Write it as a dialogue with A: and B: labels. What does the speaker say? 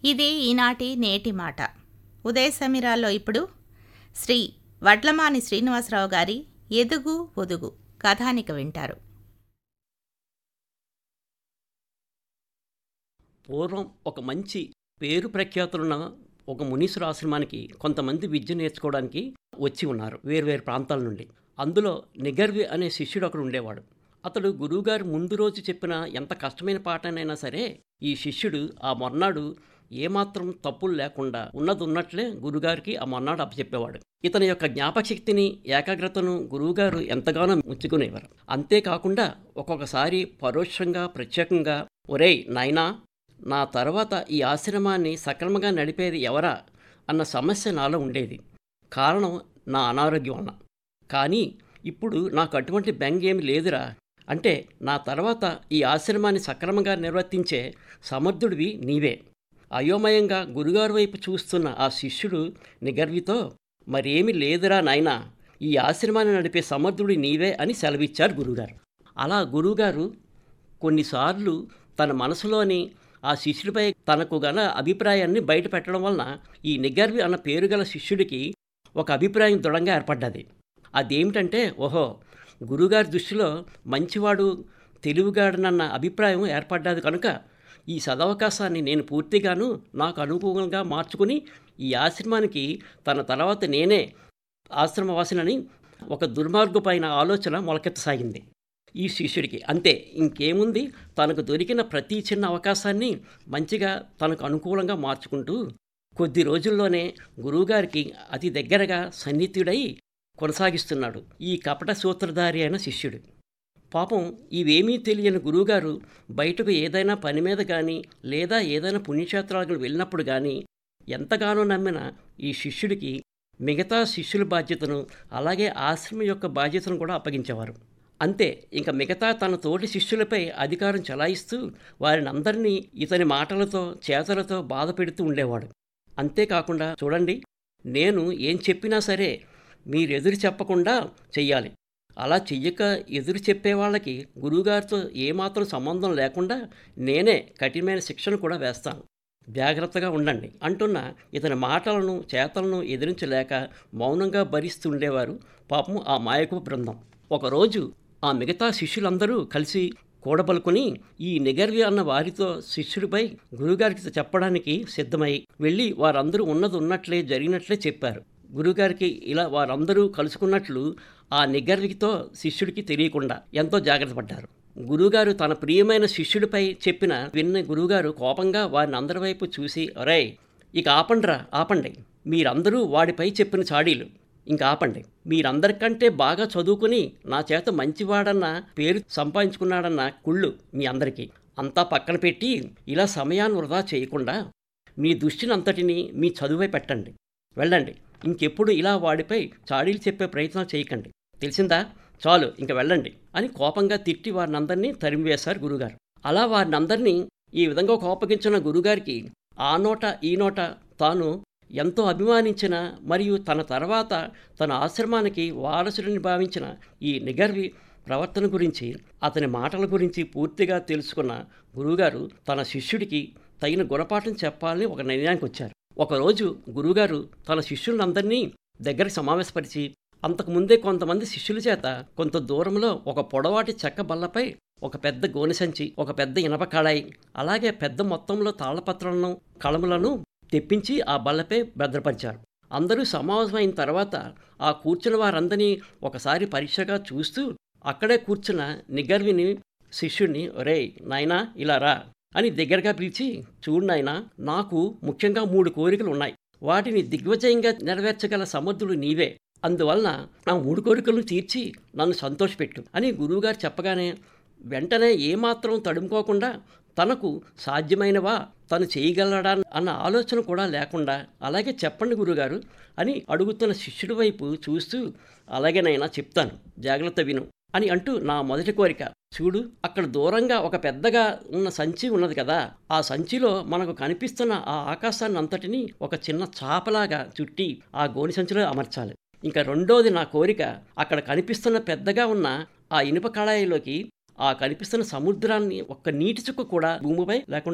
A: ఇది ఈనాటి నేటి మాట ఉదయ సమీరాల్లో ఇప్పుడు శ్రీ వడ్లమాని శ్రీనివాసరావు గారి ఎదుగు ఒదుగు కథానిక వింటారు
B: పూర్వం ఒక మంచి పేరు ప్రఖ్యాతులున్న ఒక మునీశ్వర ఆశ్రమానికి కొంతమంది విద్య నేర్చుకోవడానికి వచ్చి ఉన్నారు వేరువేరు ప్రాంతాల నుండి అందులో నిగర్వి అనే శిష్యుడు ఒకడు ఉండేవాడు అతడు గురువుగారు ముందు రోజు చెప్పిన ఎంత కష్టమైన పాఠనైనా సరే ఈ శిష్యుడు ఆ మొన్నాడు ఏమాత్రం తప్పులు లేకుండా ఉన్నది ఉన్నట్లే గురుగారికి ఆ మొన్నాడు అప్పచెప్పేవాడు ఇతని యొక్క జ్ఞాపకశక్తిని ఏకాగ్రతను గురువుగారు ఎంతగానో ముచ్చుకునేవారు అంతేకాకుండా ఒక్కొక్కసారి పరోక్షంగా ప్రత్యేకంగా ఒరేయ్ నాయనా నా తర్వాత ఈ ఆశ్రమాన్ని సక్రమంగా నడిపేది ఎవరా అన్న సమస్య నాలో ఉండేది కారణం నా అనారోగ్యం వలన కానీ ఇప్పుడు నాకు అటువంటి బెంగ ఏమి లేదురా అంటే నా తర్వాత ఈ ఆశ్రమాన్ని సక్రమంగా నిర్వర్తించే సమర్థుడివి నీవే అయోమయంగా గురుగారు వైపు చూస్తున్న ఆ శిష్యుడు నిగర్వితో మరేమి లేదురా నాయనా ఈ ఆశ్రమాన్ని నడిపే సమర్థుడి నీవే అని సెలవిచ్చారు గురుగారు అలా గురువుగారు కొన్నిసార్లు తన మనసులోని ఆ శిష్యుడిపై తనకు గల అభిప్రాయాన్ని బయట పెట్టడం వలన ఈ నిగర్వి అన్న పేరు గల శిష్యుడికి ఒక అభిప్రాయం దృఢంగా ఏర్పడ్డది అదేమిటంటే ఓహో గురుగారి దృష్టిలో మంచివాడు తెలివిగాడనన్న అభిప్రాయం ఏర్పడ్డది కనుక ఈ సదవకాశాన్ని నేను పూర్తిగాను నాకు అనుకూలంగా మార్చుకుని ఈ ఆశ్రమానికి తన తర్వాత నేనే ఆశ్రమవాసినని ఒక దుర్మార్గపైన ఆలోచన మొలకెత్తసాగింది ఈ శిష్యుడికి అంతే ఇంకేముంది తనకు దొరికిన ప్రతి చిన్న అవకాశాన్ని మంచిగా తనకు అనుకూలంగా మార్చుకుంటూ కొద్ది రోజుల్లోనే గురువుగారికి అతి దగ్గరగా సన్నిహితుడై కొనసాగిస్తున్నాడు ఈ కపట సూత్రధారి అయిన శిష్యుడు పాపం ఇవేమీ తెలియని గురువుగారు బయటకు ఏదైనా పని మీద కానీ లేదా ఏదైనా పుణ్యక్షేత్రాలకు వెళ్ళినప్పుడు కానీ ఎంతగానో నమ్మిన ఈ శిష్యుడికి మిగతా శిష్యుల బాధ్యతను అలాగే ఆశ్రమం యొక్క బాధ్యతను కూడా అప్పగించేవారు అంతే ఇంకా మిగతా తన తోటి శిష్యులపై అధికారం చలాయిస్తూ వారిని అందరినీ ఇతని మాటలతో చేతలతో బాధ పెడుతూ ఉండేవాడు అంతేకాకుండా చూడండి నేను ఏం చెప్పినా సరే మీరు ఎదురు చెప్పకుండా చెయ్యాలి అలా చెయ్యక ఎదురు చెప్పే వాళ్ళకి గురువుగారితో ఏమాత్రం సంబంధం లేకుండా నేనే కఠినమైన శిక్షను కూడా వేస్తాను జాగ్రత్తగా ఉండండి అంటున్న ఇతని మాటలను చేతలను ఎదిరించలేక మౌనంగా భరిస్తుండేవారు పాపం ఆ మాయకు బృందం ఒకరోజు ఆ మిగతా శిష్యులందరూ కలిసి కూడబలుకొని ఈ నిగర్వి అన్న వారితో శిష్యుడిపై గురుగారికి చెప్పడానికి సిద్ధమై వెళ్ళి వారందరూ ఉన్నది ఉన్నట్లే జరిగినట్లే చెప్పారు గురుగారికి ఇలా వారందరూ కలుసుకున్నట్లు ఆ నిగర్వితో శిష్యుడికి తెలియకుండా ఎంతో జాగ్రత్త పడ్డారు గురువుగారు తన ప్రియమైన శిష్యుడిపై చెప్పిన విన్న గురువుగారు కోపంగా వారిని అందరి వైపు చూసి ఒరే ఇక ఆపండ్రా ఆపండి మీరందరూ వాడిపై చెప్పిన చాడీలు ఇంక ఆపండి మీరందరికంటే బాగా చదువుకుని నా చేత మంచివాడన్న పేరు సంపాదించుకున్నాడన్న కుళ్ళు మీ అందరికీ అంతా పక్కన పెట్టి ఇలా సమయాన్ని వృధా చేయకుండా మీ దృష్టిని అంతటిని మీ చదువై పెట్టండి వెళ్ళండి ఇంకెప్పుడు ఇలా వాడిపై చాడీలు చెప్పే ప్రయత్నం చేయకండి తెలిసిందా చాలు ఇంక వెళ్ళండి అని కోపంగా తిట్టి వారిని అందరినీ తరిమివేశారు గురుగారు అలా వారిని అందరినీ ఈ విధంగా కోపగించిన గురుగారికి ఆ నోట ఈ నోట తాను ఎంతో అభిమానించిన మరియు తన తర్వాత తన ఆశ్రమానికి వారసుడిని భావించిన ఈ నిగర్వి ప్రవర్తన గురించి అతని మాటల గురించి పూర్తిగా తెలుసుకున్న గురువుగారు తన శిష్యుడికి తగిన గుణపాఠం చెప్పాలని ఒక నిర్ణయానికి వచ్చారు ఒకరోజు గురువుగారు తన శిష్యులందరినీ దగ్గరికి సమావేశపరిచి అంతకుముందే కొంతమంది శిష్యుల చేత కొంత దూరంలో ఒక పొడవాటి చెక్క బల్లపై ఒక పెద్ద గోనె సంచి ఒక పెద్ద ఇనప కళాయి అలాగే పెద్ద మొత్తంలో తాళపత్రాలను కళములను తెప్పించి ఆ బల్లపై భద్రపరిచారు అందరూ సమావేశమైన తర్వాత ఆ కూర్చున్న వారందరినీ ఒకసారి పరీక్షగా చూస్తూ అక్కడే కూర్చున్న నిగర్విని శిష్యుడిని ఒరే నాయనా ఇలా రా అని దగ్గరగా పిలిచి చూడు నాయనా నాకు ముఖ్యంగా మూడు కోరికలు ఉన్నాయి వాటిని దిగ్విజయంగా నెరవేర్చగల సమర్థుడు నీవే అందువలన నా మూడు కోరికలను తీర్చి నన్ను సంతోషపెట్టు అని గురువుగారు చెప్పగానే వెంటనే ఏమాత్రం తడుముకోకుండా తనకు సాధ్యమైనవా తను చేయగలడా అన్న ఆలోచన కూడా లేకుండా అలాగే చెప్పండి గురుగారు అని అడుగుతున్న శిష్యుడి వైపు చూస్తూ అలాగేనైనా చెప్తాను జాగ్రత్త విను అని అంటూ నా మొదటి కోరిక చూడు అక్కడ దూరంగా ఒక పెద్దగా ఉన్న సంచి ఉన్నది కదా ఆ సంచిలో మనకు కనిపిస్తున్న ఆ ఆకాశాన్ని అంతటిని ఒక చిన్న చాపలాగా చుట్టి ఆ గోని సంచిలో అమర్చాలి ఇంకా రెండోది నా కోరిక అక్కడ కనిపిస్తున్న పెద్దగా ఉన్న ఆ ఇనుప కళాయిలోకి ఆ కనిపిస్తున్న సముద్రాన్ని ఒక్క నీటి చుక్క కూడా భూమిపై లేకుండా